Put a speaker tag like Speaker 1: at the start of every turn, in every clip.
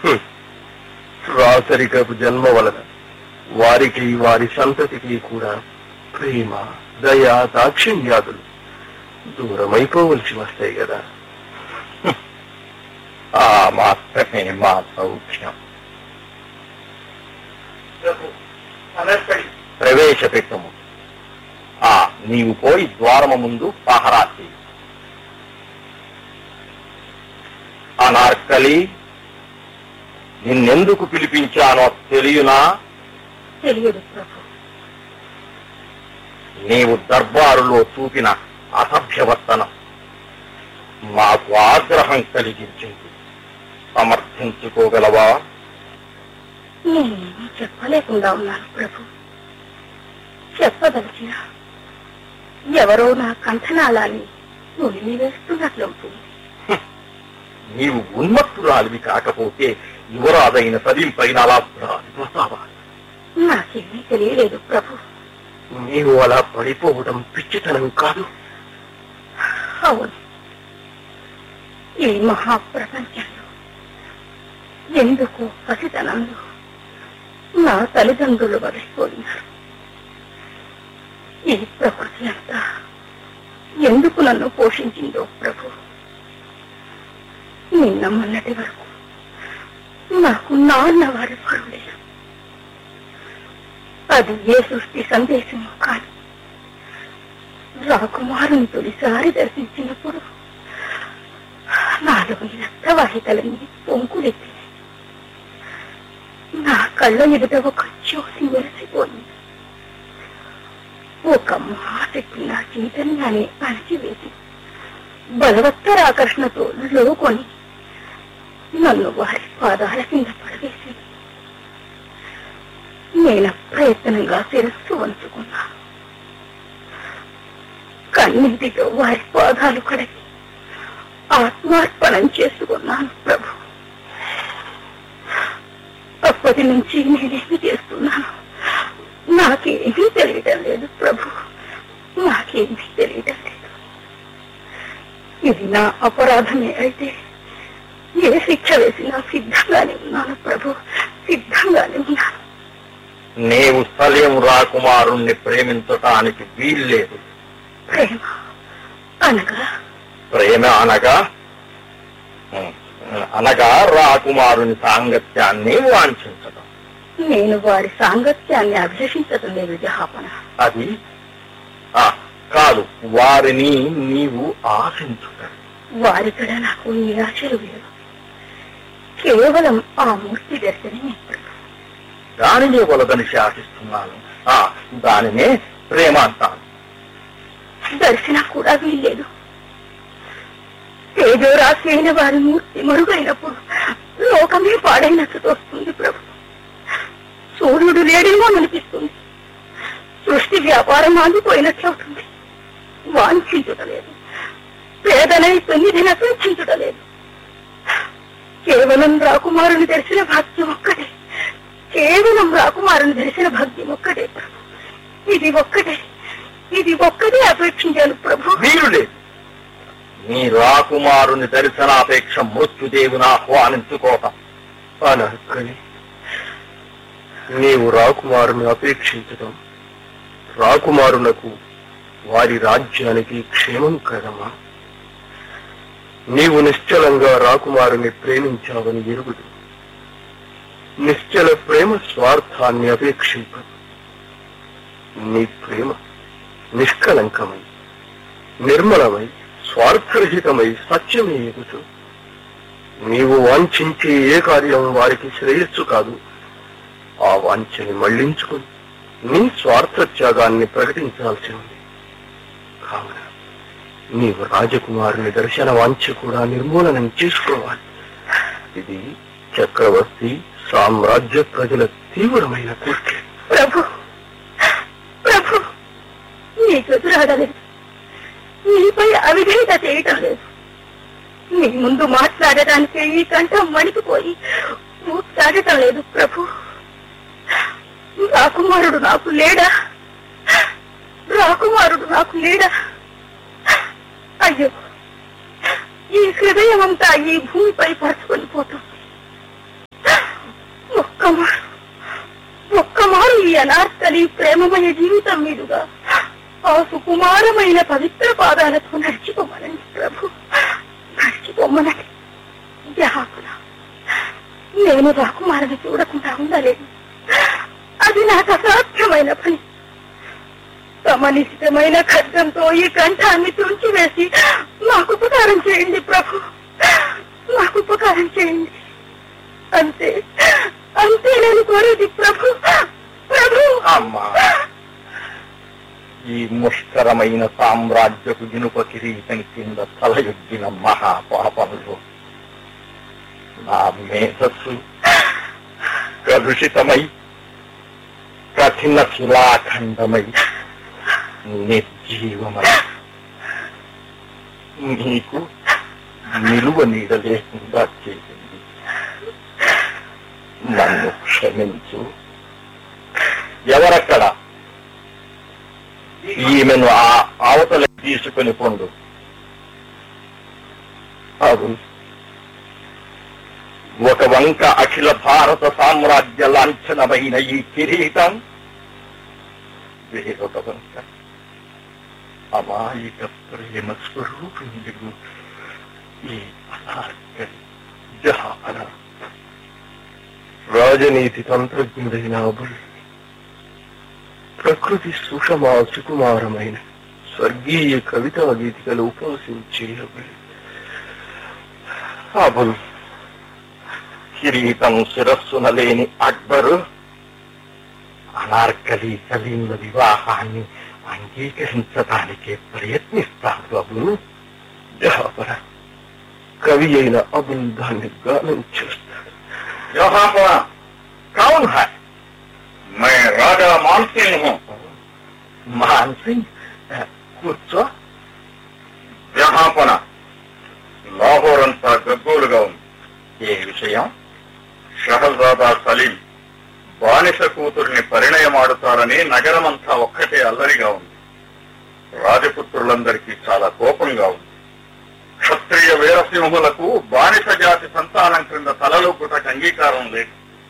Speaker 1: హ్మ్. రాసరికపు జన్మ వలన వారికి వారి సంతతికి కూడా ప్రేమ దయ దాక్షిణ్యాదులు దూరమైపోవలసి వస్తాయి కదా
Speaker 2: ఆ మాత్రమే మా సౌఖ్యం ప్రవేశపెట్టము ఆ నీవు పోయి ద్వారము ముందు పహరా చేయి అనార్కలి నిన్నెందుకు పిలిపించానో తెలియనా
Speaker 3: తెలియదు ప్రభు
Speaker 2: నీవు దర్బారులో చూపిన అసభ్యవర్తనం మాకు ఆగ్రహం కలిగించింది సమర్థించుకోగలవా
Speaker 3: నేనేమీ చెప్పలేకుండా ఉన్నాను ప్రభు చెప్పదలిచిన ఎవరో నా కంఠనాళాన్ని నులిమి వేస్తున్నట్లవుతుంది
Speaker 2: నీవు ఉన్మత్తురాలివి కాకపోతే యువరాజైన సలీంపైన అలా ప్రాణిపోతావా
Speaker 3: నాకేమీ తెలియలేదు ప్రభు
Speaker 1: నీవు అలా పడిపోవడం పిచ్చితనం కాదు
Speaker 3: అవును ఈ మహాప్రపంచంలో ఎందుకు పసితనంలో నా తల్లిదండ్రులు వదిలిపోయినారు ఈ ప్రకృతి అంతా ఎందుకు నన్ను పోషించిందో ప్రభు నిన్న మొన్నటి వరకు నాకు నాన్న వారి లేరు అది ఏ సృష్టి సందేశమో కాదు రాకుమారుని తొలిసారి దర్శించినప్పుడు నాలోని రక్తవాహికలన్నీ పొంకులెత్తి నా కళ్ళ ఎదుట ఒక జ్యోతి వెలిసిపోయింది ఒక మహాశక్తి నా చైతన్యాన్ని అణచివేసి బలవత్తర ఆకర్షణతో లోకొని నన్ను వారి పాదాల కింద పడవేసింది నేను ప్రయత్నంగా శిరస్సు వంచుకున్నా కన్నీటితో వారి పాదాలు కడిగి ఆత్మార్పణం చేసుకున్నాను ప్రభు అప్పటి నుంచి నేనేమి చేస్తున్నాను నాకేమీ తెలియటం లేదు ప్రభు నాకేమీ తెలియటం లేదు ఇది నా అపరాధమే అయితే ఏ శిక్ష వేసినా సిద్ధంగానే ఉన్నాను ప్రభు సిద్ధంగానే ఉన్నాను
Speaker 2: నీవు సలీం రాకుమారుణ్ణి ప్రేమించటానికి వీల్లేదు
Speaker 3: ప్రేమ అనగా
Speaker 2: ప్రేమ అనగా ఉం, అనగా రాకుమారుని సాంగత్యాన్ని వాంఛించడం
Speaker 3: నేను వారి సాంగత్యాన్ని అభిలషించటం లేదు జహాపన
Speaker 2: అది ఆ, కాదు వారిని నీవు ఆశించుట
Speaker 3: వారికడ నాకు నిరాశలు లేవు కేవలం ఆ మూర్తి దర్శనమే ప్రభు.
Speaker 2: దానినే వలదని శాసిస్తున్నాను ఆ దానినే ప్రేమ అంటాను
Speaker 3: దర్శనం కూడా వీల్లేదు తేజోరాశి అయిన వారి మూర్తి మరుగైనప్పుడు లోకమే పాడైనట్టు తోస్తుంది ప్రభు సూర్యుడు లేడేమో అనిపిస్తుంది సృష్టి వ్యాపారం ఆగిపోయినట్లవుతుంది వాంఛించుటలేదు పేదనై తొమ్మిదిన సూచించుటలేదు కేవలం రాకుమారుని దర్శన భాగ్యం ఒక్కటే కేవలం రాకుమారుని దర్శన భాగ్యం ఒక్కటే ప్రభు ఇది ఒక్కటే ఇది ఒక్కటే అపేక్షించాను ప్రభు
Speaker 2: వీలు లేదు నీ రాకుమారుని దర్శనాపేక్ష మృత్యుదేవుని ఆహ్వానించుకోవటం
Speaker 1: అనర్కని నీవు రాకుమారుని అపేక్షించడం రాకుమారులకు వారి రాజ్యానికి క్షేమం కదమా నీవు నిశ్చలంగా రాకుమారుని ప్రేమించావని ఎరుగుడు నిశ్చల ప్రేమ స్వార్థాన్ని అపేక్షింపదు నీ ప్రేమ నిష్కలంకమై నిర్మలమై స్వార్థరహితమై సత్యమే ఎగుచు నీవు వాంఛించే ఏ కార్యం వారికి శ్రేయస్సు కాదు ఆ వాంఛని మళ్లించుకుని నీ స్వార్థ త్యాగాన్ని ప్రకటించాల్సి ఉంది కావున నీవు రాజకుమారుని దర్శన వాంఛ కూడా నిర్మూలనం చేసుకోవాలి ఇది చక్రవర్తి సామ్రాజ్య ప్రజల తీవ్రమైన కోరిక
Speaker 3: ప్రభు ప్రభు నీకు ఎదురాడలేదు నీపై అవిధేయత చేయటం లేదు నీ ముందు మాట్లాడటానికి ఈ కంఠం వణికిపోయి ఊట్లాడటం లేదు ప్రభు రాకుమారుడు నాకు లేడా రాకుమారుడు నాకు లేడా అయ్యో ఈ హృదయం అంతా ఈ భూమిపై పరుచుకొని పోతుంది ఒక్కమారు ఒక్కమారు ఈ అనార్కలి ప్రేమమయ జీవితం మీదుగా ఆ సుకుమారమైన పవిత్ర పాదాలతో నడిచిపోమనండి ప్రభు నడిచిపోమనండి జహాకుల నేను రాకుమారిని చూడకుండా ఉండలేదు అది నాకు అసాధ్యమైన పని తమ నిశ్చితమైన ఖడ్గంతో ఈ కంఠాన్ని తుంచివేసి మాకు ఉపకారం చేయండి ప్రభు మాకు ఉపకారం చేయండి అంతే అంతే నేను కోరేది ప్రభు ప్రభు
Speaker 2: అమ్మా ఈ ముష్కరమైన సామ్రాజ్యపు ఇనుప కిరీటం కింద తలయొగ్గిన మహాపాపంలో నా మేధస్సు కలుషితమై కఠిన శిలాఖండమై నిర్జీవమై నీకు నిలువ నీడ లేకుండా చేసింది నన్ను క్షమించు ఎవరక్కడ ఈమెను ఆ అవతల తీసుకుని పొండు అవును ఒక వంక అఖిల భారత సామ్రాజ్య లాంఛనమైన ఈ కిరీటం వేరొక వంక అమాయిక ప్రేమ స్వరూపిణుడు ఈ అనార్కలి జహాన
Speaker 1: రాజనీతి తంత్రజ్ఞుడైన అబుల్ ప్రకృతి సుషమా సుకుమారమైన స్వర్గీయ కవితా గీతికలు ఉపాసించే అబుల్
Speaker 2: అబుల్ కిరీటం శిరస్సున లేని అక్బరు అనార్కలి సలీంల వివాహాన్ని అంగీకరించడానికే ప్రయత్నిస్తాడు అబుల్
Speaker 1: జహాపర కవి అయిన అబుల్ దాన్ని గానం చేస్తాడు
Speaker 2: यहाँ पर कौन है मैं राजा मान सिंह हूँ मान सिंह కూర్చో జహాపన లాహోర్ అంతా గగ్గోలుగా ఉంది ఏ విషయం షహజాదా సలీం బానిస కూతురిని పరిణయమాడుతారని నగరమంతా ఒక్కటే అల్లరిగా ఉంది రాజపుత్రులందరికీ చాలా కోపంగా ఉంది క్షత్రియ వీరసింహులకు బానిస జాతి సంతానం క్రింద తలలోపుటకు అంగీకారం లేదు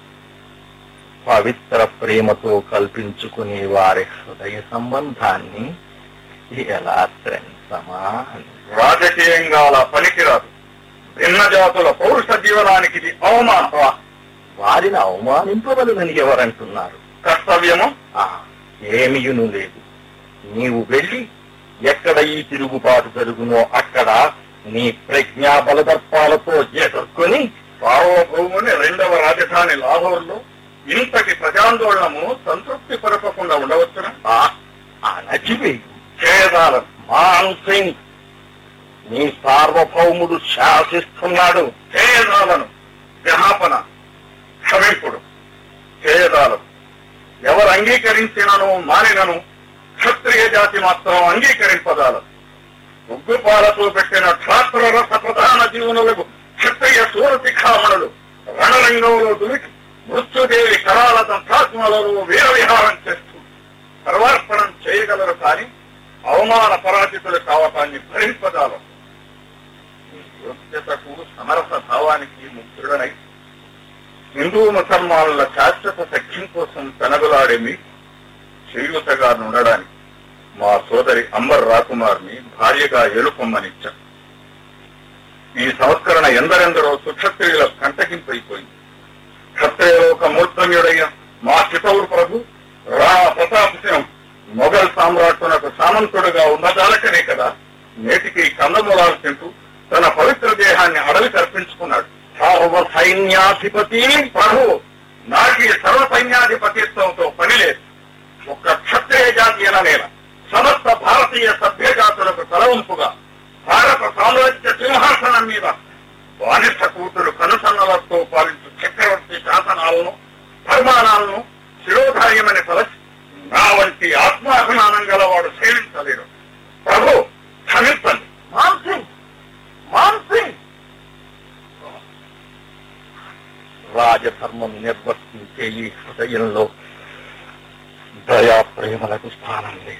Speaker 2: పవిత్ర ప్రేమతో కల్పించుకునే వారి హృదయ సంబంధాన్ని ఎలా త్రెంచమా రాజకీయంగా అలా పనికిరాదు భిన్న జాతుల పౌరుష జీవనానికి ఇది అవమానం వారిని అవమానింపవలనని ఎవరంటున్నారు కర్తవ్యము ఏమియును లేదు నీవు వెళ్ళి ఎక్కడ ఈ తిరుగుబాటు జరుగునో అక్కడ నీ ప్రజ్ఞా బలదర్పాలతో ఎదుర్కొని సార్వభౌముని రెండవ రాజధాని లాహోర్లో ఇంతటి ప్రజాందోళనము సంతృప్తి పరపకుండా ఉండవచ్చున అణచివి చేదాలం మాన్ సింగ్ నీ సార్వభౌముడు శాసిస్తున్నాడు చేదాలను జహాపన క్షమింపుడు చేయదాలం ఎవరు అంగీకరించినను మానినను క్షత్రియ జాతి మాత్రం అంగీకరింపదాలం ఉగ్గుపాలతో పెట్టిన క్షాత్ర రస ప్రధాన జీవనులకు క్షత్రియ సూరశిఖామణులు రణరంగంలో దులికి మృత్యుదేవి కరాల దంతాత్మలలో వీర విహారం చేస్తూ సర్వార్పణం చేయగలరు కానీ అవమాన పరాజితులు కావటాన్ని భరింపదాలం నీ యోగ్యతకు సమరస భావానికి ముగ్ధుడనై హిందూ ముసల్మానుల శాశ్వత సఖ్యం కోసం పెనగులాడే మీ చేయూతగా ఉండడానికి మా సోదరి అంబర్ రాకుమార్ని భార్యగా ఎలుపొమ్మనిచ్చా ఈ సంస్కరణ ఎందరెందరో సుక్షత్రియుల కంటకింపైపోయింది క్షత్రియలోక మూర్ధన్యుడైన మా చితౌరు ప్రభు రాణ ప్రతాప్ సింహ్ మొఘల్ సామ్రాట్టునకు సామంతుడుగా ఉన్నదాలకనే కదా నేటికి కందమూలాలు తింటూ తన పవిత్ర దేహాన్ని అడవికి అర్పించుకున్నాడు సర్వ సైన్యాధిపతి ప్రభు నాకి సర్వ సైన్యాధిపతిత్వంతో పని లేదు ఒక్క క్షత్రియ జాతి అననేల సమస్త భారతీయ సభ్య జాతులకు తలవంపుగా భారత సామ్రాజ్య సింహాసనం మీద బానిస కూతురు కనుసన్నలతో పాలించు చక్రవర్తి శాసనాలను పరిమాణాలను శిరోధార్యమని తలచి నా వంటి ఆత్మాభిమానం గలవాడు సేవించలేడు ప్రభు క్షమించండి మాన్సింగ్ మాన్సింగ్ రాజధర్మం నిర్వర్తించే ఈ హృదయంలో దయా ప్రేమలకు స్థానం లేదు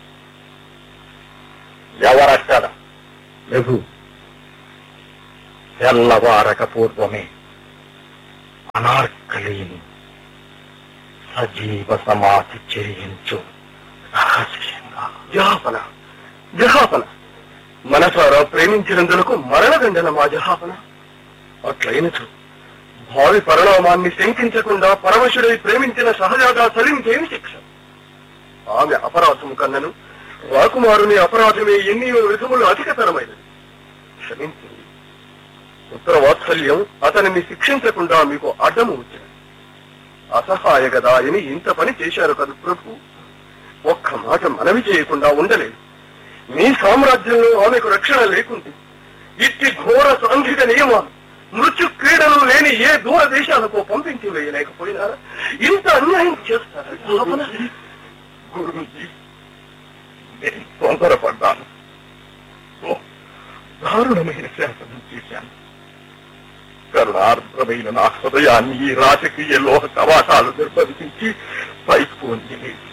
Speaker 2: ఎవరక్కడ
Speaker 1: ప్రభు
Speaker 2: తెల్లవారక పూర్వమే అనార్క
Speaker 1: లెక్కలేని సజీవ సమాధి చేయించు రహస్యంగా జహాపన జహాపన మనసారా ప్రేమించినందులకు మరణదండన మా జహాపన అట్లయినచు భావి పరిణామాన్ని శంకించకుండా పరమశుడై ప్రేమించిన సహజాగా సలించేమి శిక్ష ఆమె అపరాధము కన్నను రాకుమారుని అపరాధమే ఎన్నో విధములు అధికతరమైనది క్షమించింది ఉత్తర వాత్సల్యం అతనిని శిక్షించకుండా మీకు అడ్డము వచ్చింది అసహాయ కదా అని ఇంత పని చేశారు కదా ప్రభు ఒక్క మాట మనవి చేయకుండా ఉండలేదు మీ సామ్రాజ్యంలో ఆమెకు రక్షణ లేకుంది ఇట్టి ఘోర సాంఘిక నియమాలు మృత్యు క్రీడలు లేని ఏ దూర దేశాలకు పంపించి వేయలేకపోయినారా ఇంత అన్యాయం చేస్తారా పాపన?
Speaker 2: గురుజీ నేను తొందరపడ్డాను ఓ, దారుణమైన శాసనం చేశాను కరుణార్ద్రమైన నా హృదయాన్ని ఈ రాజకీయ లోహ కవాటాలు నిర్బంధించి పైకి వంచి